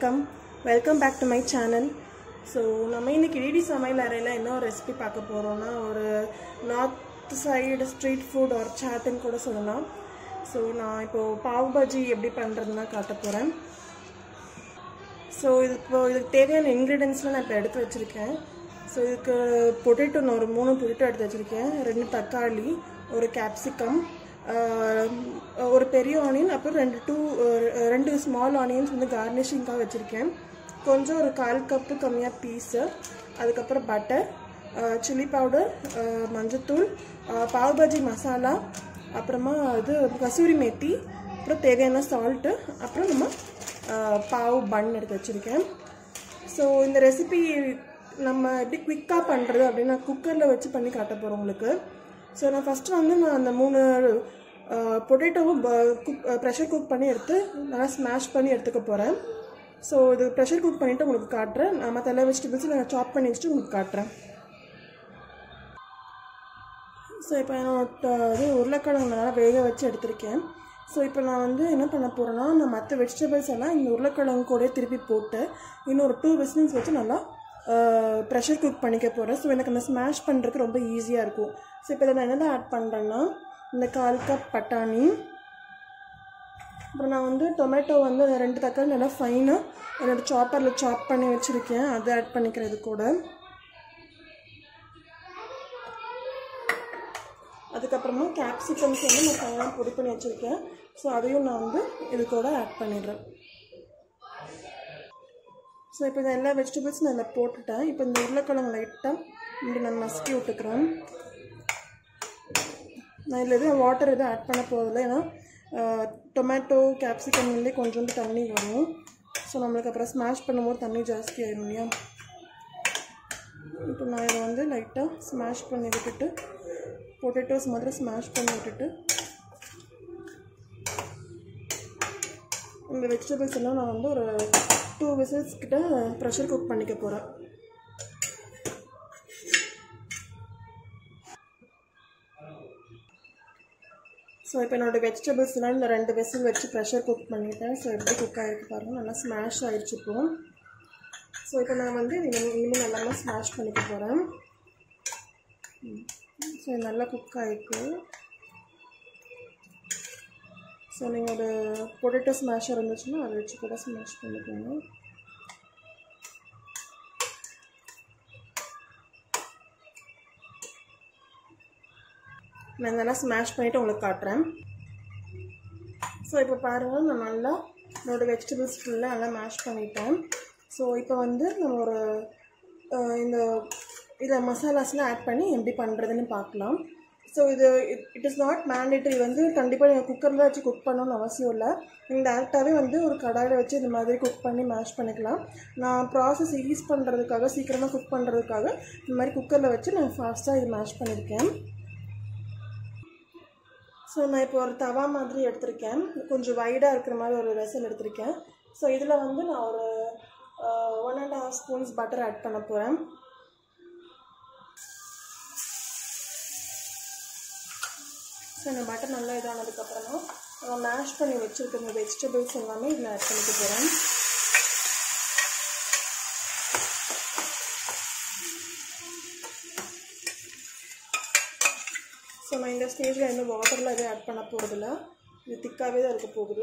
வணக்கம் welcome back to my channel so நம்ம இன்னைக்கு டிடி சமையல் அறையில் என்ன ஒரு ரெசிபி பார்க்க போகிறோம்னா ஒரு நார்த் சைடு ஸ்ட்ரீட் ஃபுட் ஒரு சாட்டுன்னு கூட சொல்லலாம் ஸோ நான் இப்போது பாவ் பாஜி எப்படி பண்ணுறதுன்னு தான் காட்ட போகிறேன் ஸோ இது இப்போ இதுக்கு தேவையான இன்க்ரீடியன்ஸ்லாம் நான் இப்போ எடுத்து வச்சுருக்கேன் ஸோ இதுக்கு பொட்டேட்டோ நான் ஒரு மூணு பொட்டேட்டோ எடுத்து வச்சுருக்கேன் ரெண்டு தக்காளி ஒரு கேப்சிகம் ஒரு பெரிய ஆனியன் அப்புறம் ரெண்டு டூ ரெண்டு ஸ்மால் ஆனியன்ஸ் வந்து கார்னிஷிங்காக வச்சுருக்கேன் கொஞ்சம் ஒரு கால் கப்பு கம்மியாக பீஸு அதுக்கப்புறம் பட்டர் சில்லி பவுடர் மஞ்சத்தூள் பாவ் பாஜி மசாலா அப்புறமா இது கசூரி மேத்தி அப்புறம் தேவையான சால்ட்டு அப்புறம் நம்ம பாவ் பன் எடுத்து வச்சுருக்கேன் ஸோ இந்த ரெசிபி நம்ம எப்படி குவிக்காக பண்ணுறது அப்படின்னு நான் குக்கரில் வச்சு பண்ணி காட்ட போகிறோம் உங்களுக்கு ஸோ நான் ஃபஸ்ட்டு வந்து நான் அந்த மூணு பொட்டேட்டோவும் குக் ப்ரெஷர் குக் பண்ணி எடுத்து நல்லா ஸ்மாஷ் பண்ணி எடுத்துக்க போகிறேன் ஸோ இது ப்ரெஷர் குக் பண்ணிவிட்டு உங்களுக்கு காட்டுறேன் நான் மற்ற எல்லா வெஜிடபிள்ஸும் நான் சாப் பண்ணி வச்சுட்டு உங்களுக்கு காட்டுறேன் ஸோ இப்போ என்னோட இது உருளைக்கிழங்கு நல்லா வேக வச்சு எடுத்திருக்கேன் ஸோ இப்போ நான் வந்து என்ன பண்ண போகிறேன்னா நான் மற்ற வெஜிடபிள்ஸ் எல்லாம் இந்த உருளைக்கிழங்கு கூட திருப்பி போட்டு இன்னும் ஒரு டூ விசில்ஸ் வச்சு நல்லா ப்ரெஷர் குக் பண்ணிக்க போகிறேன் ஸோ எனக்கு அந்த ஸ்மாஷ் பண்ணுறதுக்கு ரொம்ப ஈஸியாக இருக்கும் ஸோ இப்போ இதை நான் என்னென்ன ஆட் பண்ணுறேன்னா இந்த கால் கப் பட்டாணி அப்புறம் நான் வந்து டொமேட்டோ வந்து ரெண்டு தக்காளி நல்லா ஃபைனாக என்னோடய சாப்பரில் சாப் பண்ணி வச்சுருக்கேன் அதை ஆட் பண்ணிக்கிறது கூட அதுக்கப்புறமா கேப்சிகம்ஸ் வந்து நான் ஃபைனாக பொடி பண்ணி வச்சுருக்கேன் ஸோ அதையும் நான் வந்து இது கூட ஆட் பண்ணிடுறேன் ஸோ இப்போ இந்த எல்லா வெஜிடபிள்ஸும் நான் இதில் போட்டுட்டேன் இப்போ இந்த உருளைக்கிழங்கு லைட்டாக இப்படி நான் நசுக்கி விட்டுக்கிறேன் நான் இதில் எதுவும் வாட்டர் எதுவும் ஆட் பண்ண போகிறதில்ல ஏன்னா டொமேட்டோ கேப்சிகம்லேருந்தே கொஞ்சோண்டு தண்ணி வரும் ஸோ நம்மளுக்கு அப்புறம் ஸ்மாஷ் பண்ணும்போது தண்ணி ஜாஸ்தி ஆயிடும் இல்லையா இப்போ நான் இதை வந்து லைட்டாக ஸ்மாஷ் பண்ணி விட்டுட்டு பொட்டேட்டோஸ் மாதிரி ஸ்மாஷ் பண்ணி விட்டுட்டு இந்த வெஜிடபிள்ஸ் எல்லாம் நான் வந்து ஒரு டூ விசில்ஸ் கிட்ட ப்ரெஷர் குக் பண்ணிக்க போகிறேன் ஸோ இப்போ என்னோடய வெஜிடபிள்ஸ்லாம் இந்த ரெண்டு விசில் வச்சு ப்ரெஷர் குக் பண்ணிட்டேன் ஸோ எப்படி குக் ஆகிருக்கு பாருங்கள் நல்லா ஸ்மாஷ் ஆகிடுச்சு இப்போ ஸோ இப்போ நான் வந்து இனிமேல் நல்லா ஸ்மாஷ் பண்ணிக்க போகிறேன் ஸோ இது நல்லா குக் ஆகிருக்கு ஸோ நீங்கள் ஒரு பொட்டேட்டோ ஸ்மாஷர் இருந்துச்சுன்னா அதை வச்சு கூட ஸ்மாஷ் பண்ணிக்கோங்க நான் இதெல்லாம் ஸ்மாஷ் பண்ணிவிட்டு உங்களுக்கு காட்டுறேன் ஸோ இப்போ பாருங்கள் நான் நல்லா என்னோடய வெஜிடபிள்ஸ் ஃபுல்லாக நல்லா மேஷ் பண்ணிட்டேன் ஸோ இப்போ வந்து நம்ம ஒரு இந்த இதில் மசாலாஸ்லாம் ஆட் பண்ணி எப்படி பண்ணுறதுன்னு பார்க்கலாம் ஸோ இது இட் இஸ் நாட் மேண்டேட்ரி வந்து கண்டிப்பாக நீங்கள் குக்கரில் வச்சு குக் பண்ணணும்னு அவசியம் இல்லை நீங்கள் டேரெக்டாகவே வந்து ஒரு கடாயில் வச்சு இந்த மாதிரி குக் பண்ணி மேஷ் பண்ணிக்கலாம் நான் ப்ராசஸ் ஈஸ் பண்ணுறதுக்காக சீக்கிரமாக குக் பண்ணுறதுக்காக இந்த மாதிரி குக்கரில் வச்சு நான் ஃபாஸ்ட்டாக இது மேஷ் பண்ணியிருக்கேன் ஸோ நான் இப்போ ஒரு தவா மாதிரி எடுத்திருக்கேன் கொஞ்சம் வைடாக இருக்கிற மாதிரி ஒரு வெசல் எடுத்திருக்கேன் ஸோ இதில் வந்து நான் ஒரு one and half spoons butter add பண்ண போகிறேன் ஸோ இந்த பட்டர் நல்லா இதானதுக்கப்புறமா நான் மேஷ் பண்ணி வச்சுருக்க இந்த வெஜிடபிள்ஸ் எல்லாமே இதில் ஆட் பண்ணிக்க போகிறேன் ஸோ நான் இந்த ஸ்டேஜில் எந்த வாட்டரில் எதுவும் ஆட் பண்ண போகிறதில்ல இது திக்காகவே தான் இருக்க போகுது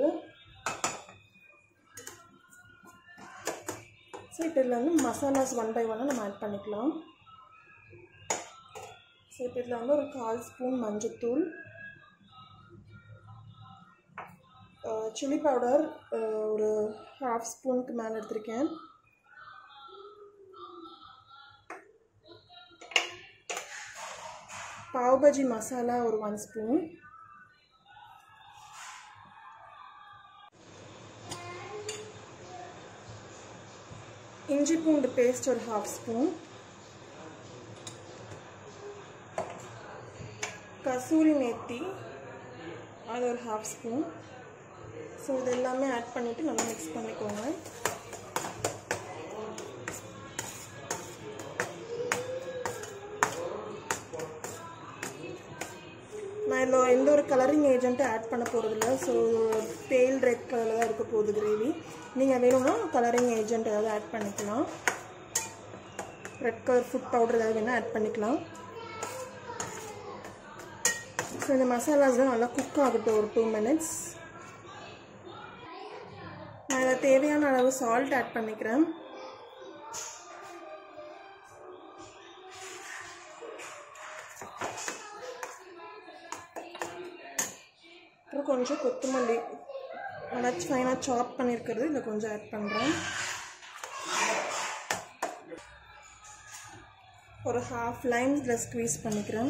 ஸோ இப்போ இதில் வந்து மசாலாஸ் ஒன் பை ஒன்னாக நம்ம ஆட் பண்ணிக்கலாம் ஸோ இப்போ இதில் வந்து ஒரு கால் ஸ்பூன் மஞ்சத்தூள் சில்லி பவுடர் ஒரு ஹாஃப் ஸ்பூனுக்கு மேலே எடுத்திருக்கேன் பாவ் பஜி மசாலா ஒரு ஒன் ஸ்பூன் இஞ்சி பூண்டு பேஸ்ட் ஒரு ஹாஃப் ஸ்பூன் கசூரி மேத்தி அது ஒரு ஹாஃப் ஸ்பூன் ஸோ இது எல்லாமே ஆட் பண்ணிவிட்டு நல்லா மிக்ஸ் பண்ணிக்கோங்க நான் இதில் எந்த ஒரு கலரிங் ஏஜென்ட்டும் ஆட் பண்ண போகிறதில்ல ஸோ பேல் ரெட் கலரில் தான் இருக்க போகுது கிரேவி நீங்கள் வேணும்னா கலரிங் ஏஜென்ட் ஏதாவது ஆட் பண்ணிக்கலாம் ரெட் கலர் ஃபுட் பவுடர் ஏதாவது வேணால் ஆட் பண்ணிக்கலாம் ஸோ இந்த மசாலாஸ்லாம் நல்லா குக் ஆகட்டும் ஒரு டூ மினிட்ஸ் நான் இதில் தேவையான அளவு சால்ட் ஆட் பண்ணிக்கிறேன் அப்புறம் கொஞ்சம் கொத்தமல்லி நல்லா ஃபைனாக சாப் பண்ணியிருக்கிறது இதில் கொஞ்சம் ஆட் பண்ணுறேன் ஒரு ஹாஃப் லைம் இதில் ஸ்க்வீஸ் பண்ணிக்கிறேன்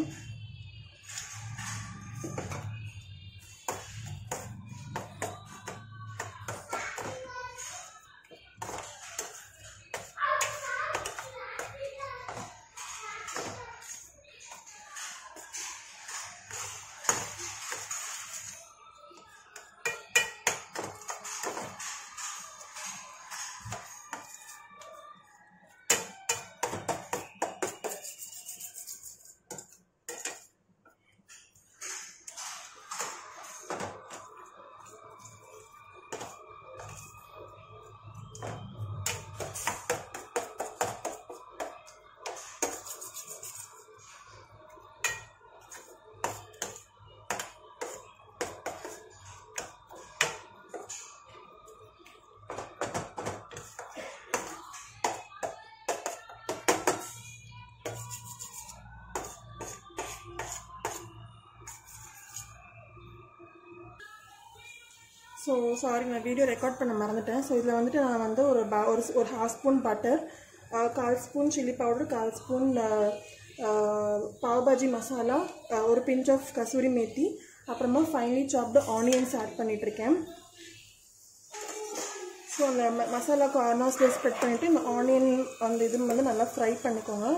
ஸோ சாரி நான் வீடியோ ரெக்கார்ட் பண்ண மறந்துட்டேன் ஸோ இதில் வந்துட்டு நான் வந்து ஒரு ப ஒரு ஒரு ஹாஃப் ஸ்பூன் பட்டர் கால் ஸ்பூன் சில்லி பவுடர் கால் ஸ்பூன் பாவ் பாஜி மசாலா அஹ், ஒரு பிஞ்ச் ஆஃப் கசூரி மேத்தி அப்புறமா ஃபைனலி சாப்டு ஆனியன்ஸ் ஆட் பண்ணிகிட்ருக்கேன் ஸோ அந்த ம மசாலா கார்னர்ஸில் ஸ்ப்ரெட் பண்ணிவிட்டு இந்த ஆனியன் அந்த இது வந்து நல்லா ஃப்ரை பண்ணிக்கோங்க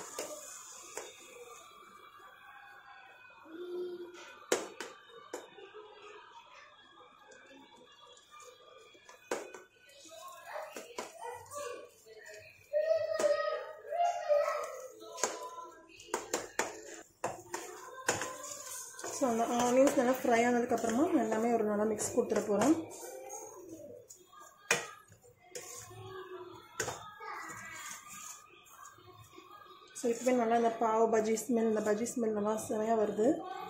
ஸோ அந்த ஆனியன்ஸ் நல்லா ஃப்ரை ஆனதுக்கப்புறமா நான் எல்லாமே ஒரு நல்லா மிக்ஸ் கொடுத்துட போகிறேன் ஸோ இப்போவே நல்லா இந்த பாவ் பஜ்ஜி ஸ்மெல் இந்த பஜ்ஜி ஸ்மெல் நல்லா செமையாக வருது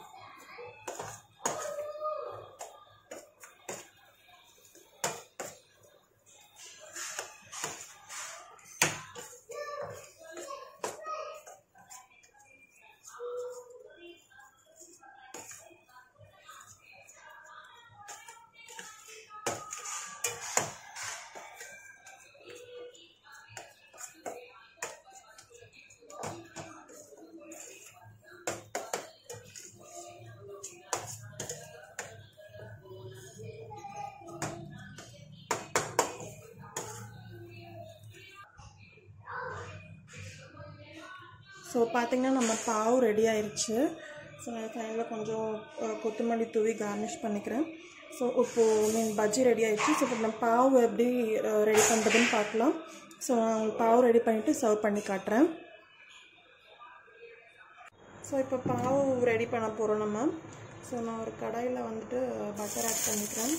ஸோ பார்த்தீங்கன்னா நம்ம பாவு ரெடி ஆயிடுச்சு ஸோ நான் ஃபைனலில் கொஞ்சம் அஹ், கொத்தமல்லி தூவி கார்னிஷ் பண்ணிக்கிறேன் ஸோ இப்போது மீன் பஜ்ஜி ரெடி ஆயிடுச்சு ஸோ இப்போ நம்ம பாவு எப்படி ரெடி பண்ணுறதுன்னு பார்க்கலாம் ஸோ நான் உங்களுக்கு பாவு ரெடி பண்ணிவிட்டு சர்வ் பண்ணி காட்டுறேன் ஸோ இப்போ பாவு ரெடி பண்ண போகிறோம் நம்ம ஸோ நான் ஒரு கடாயில் வந்துட்டு பட்டர் ஆட் பண்ணிக்கிறேன்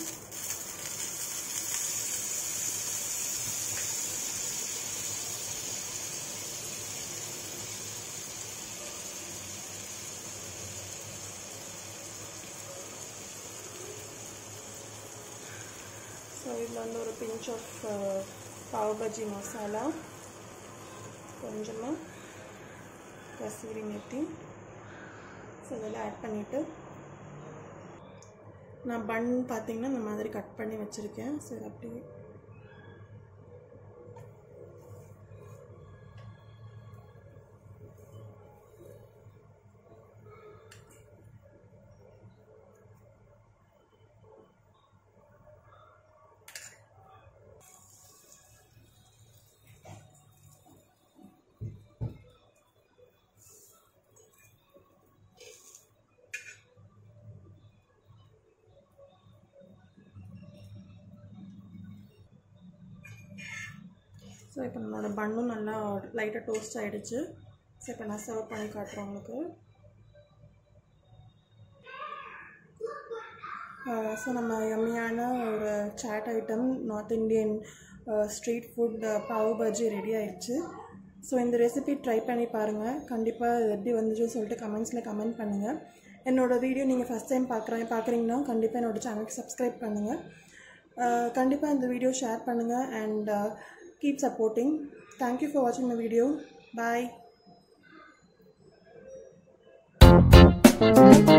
ஸோ இதில் வந்து ஒரு பிஞ்ச் ஆஃப் பாவ் பஜ்ஜி மசாலா கொஞ்சமாக கசூரி மெத்தி ஸோ இதெல்லாம் ஆட் பண்ணிவிட்டு நான் பன் பார்த்தீங்கன்னா இந்த மாதிரி கட் பண்ணி வச்சுருக்கேன் ஸோ இது அப்படியே ஸோ இப்போ நம்மளோட பன்னும் நல்லா லைட்டாக டோஸ்ட் ஆகிடுச்சு ஸோ இப்போ நான் சர்வ் பண்ணி காட்டுறேன் உங்களுக்கு ஸோ நம்ம யம்மியான ஒரு chaat item north Indian street food pav bhaji ready ஆயிடுச்சு ஸோ இந்த ரெசிபி ட்ரை பண்ணி பாருங்கள் கண்டிப்பாக இது எப்படி வந்துச்சுன்னு சொல்லிட்டு கமெண்ட்ஸில் கமெண்ட் பண்ணுங்கள் என்னோடய வீடியோ நீங்கள் ஃபஸ்ட் டைம் பார்க்குறேன் பார்க்குறீங்கன்னா கண்டிப்பாக என்னோடய சேனலுக்கு சப்ஸ்கிரைப் பண்ணுங்கள் கண்டிப்பாக இந்த வீடியோ ஷேர் பண்ணுங்கள் and keep supporting thank you for வாட்சிங் த வீடியோ பாய்